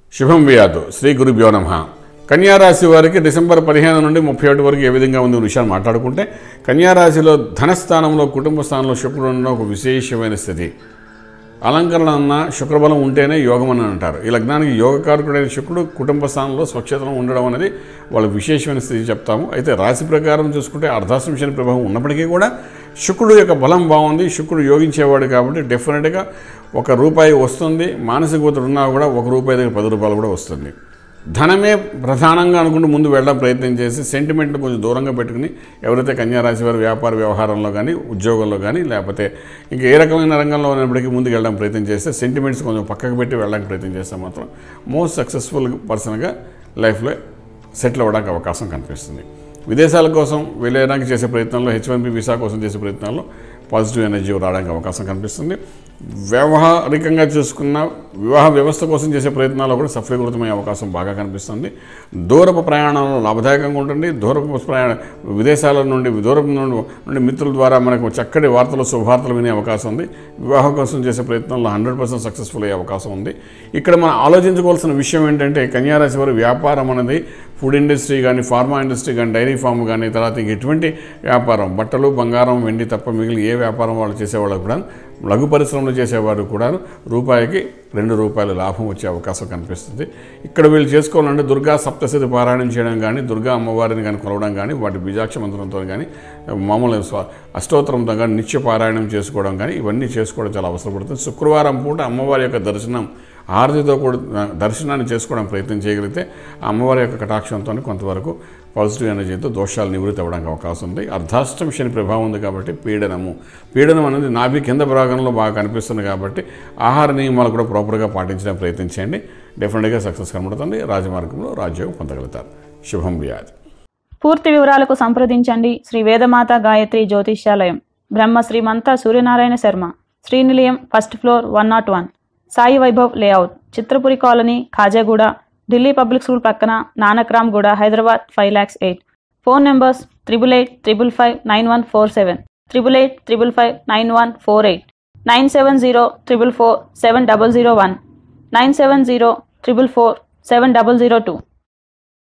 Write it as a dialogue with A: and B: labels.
A: శుభం వ్యాధు శ్రీ గురుభ్యో నమ కన్యారాశి వారికి డిసెంబర్ పదిహేను నుండి ముప్పై ఒకటి వరకు ఏ విధంగా ఉంది విషయాన్ని మాట్లాడుకుంటే కన్యారాశిలో ధనస్థానంలో కుటుంబ స్థానంలో శుక్రుడు ఉండడం ఒక విశేషమైన స్థితి అలంకరణ అన్న శుక్రబలం ఉంటేనే యోగం అని అంటారు ఈ లగ్నానికి యోగకారకుడైన శుక్రుడు కుటుంబ స్థానంలో స్వచ్ఛతనం ఉండడం అనేది వాళ్ళ విశేషమైన స్థితి చెప్తాము అయితే రాశి ప్రకారం చూసుకుంటే అర్ధాశ్రమ శని ప్రభావం ఉన్నప్పటికీ కూడా శుక్రుడు యొక్క బలం బాగుంది శుక్రుడు యోగించేవాడు కాబట్టి డెఫినెట్గా ఒక రూపాయి వస్తుంది మానసిక ఒత్తిడి ఉన్నా కూడా ఒక రూపాయి దగ్గర పది రూపాయలు కూడా వస్తుంది ధనమే ప్రధానంగా అనుకుంటూ ముందు వెళ్ళడం ప్రయత్నం చేసి సెంటిమెంట్ని కొంచెం దూరంగా పెట్టుకుని ఎవరైతే కన్యారాశి వారు వ్యాపార వ్యవహారంలో కానీ ఉద్యోగంలో కానీ లేకపోతే ఇంకా ఏ రకమైన రంగంలో ఉన్నప్పటికీ ముందుకు వెళ్ళడం ప్రయత్నం చేస్తే సెంటిమెంట్స్ కొంచెం పక్కకు పెట్టి వెళ్ళడానికి ప్రయత్నం చేస్తే మాత్రం మోస్ట్ సక్సెస్ఫుల్ పర్సన్గా లైఫ్లో సెటిల్ అవ్వడానికి అవకాశం కనిపిస్తుంది విదేశాల కోసం వెళ్ళడానికి చేసే ప్రయత్నంలో హెచ్ వన్ బి వీసా కోసం చేసే ప్రయత్నాల్లో పాజిటివ్ ఎనర్జీ రావడానికి అవకాశం కనిపిస్తుంది వ్యవహారికంగా చూసుకున్న వివాహ వ్యవస్థ కోసం చేసే ప్రయత్నాల్లో కూడా సఫలీకృతమయ్యే అవకాశం బాగా కనిపిస్తుంది దూరపు ప్రయాణంలో లాభదాయకంగా ఉంటుంది దూరపు ప్రయాణ విదేశాల నుండి దూరపు నుండి నుండి మిత్రుల ద్వారా మనకు చక్కటి వార్తలు శుభవార్తలు వినే అవకాశం ఉంది వివాహం కోసం చేసే ప్రయత్నంలో హండ్రెడ్ పర్సెంట్ సక్సెస్ఫుల్ అయ్యే అవకాశం ఉంది ఇక్కడ మనం ఆలోచించుకోవాల్సిన విషయం ఏంటంటే కన్యారాశి వారి వ్యాపారం అనేది ఫుడ్ ఇండస్ట్రీ కానీ ఫార్మా ఇండస్ట్రీ కానీ డైరీ ఫామ్ కానీ తర్వాత ఇంక ఎటువంటి వ్యాపారం బట్టలు బంగారం వెండి తప్ప మిగిలిన ఏ వ్యాపారం వాళ్ళు చేసేవాళ్ళు కూడా లఘు పరిశ్రమలు చేసేవారు కూడా రూపాయికి రెండు రూపాయల లాభం వచ్చే అవకాశం కనిపిస్తుంది ఇక్కడ వీళ్ళు చేసుకోవాలంటే దుర్గా సప్తశతి పారాయణం చేయడం కానీ దుర్గా అమ్మవారిని కానీ కొలవడం కానీ వాటి బీజాక్ష మంత్రంతో కానీ మామూలు స్వ అష్టోత్తరంతో కానీ నిత్య పారాయణం చేసుకోవడం కానీ ఇవన్నీ చేసుకోవడం చాలా అవసరపడుతుంది శుక్రవారం పూట అమ్మవారి యొక్క దర్శనం ఆరతితో కూడా దర్శనాన్ని చేసుకోవడం ప్రయత్నం చేయగలిగితే ఆ అమ్మవారి యొక్క కటాక్షంతో కొంతవరకు పాజిటివ్ ఎనర్జీతో దోషాలు నివృత్తి అవ్వడానికి అవకాశం ఉంది అర్ధాష్టమ శని ప్రభావం ఉంది కాబట్టి పీడనము పీడనం అనేది నాభి కింద భాగంలో బాగా కనిపిస్తుంది కాబట్టి ఆహార నియమాలు కూడా ప్రాపర్గా పాటించడానికి ప్రయత్నం చేయండి డెఫినెట్గా సక్సెస్ కనబడుతుంది రాజమార్గంలో రాజ్యోగం పొందగలుగుతారు శుభం వ్యాధి
B: పూర్తి వివరాలకు సంప్రదించండి Shri Vedamata Gayatri Jyotishyalayam Brahma Srimantha Suryanarayana Sharma Srinilayam first floor one not one Sai Vaibhav layout Chitrapuri colony Khajaguda Delhi public school పక్కన Nanakramguda Hyderabad five lakhs eight phone numbers triple eight triple five nine one four seven triple eight triple five nine one four eight nine seven zero triple four seven double zero one nine seven zero triple four seven double zero two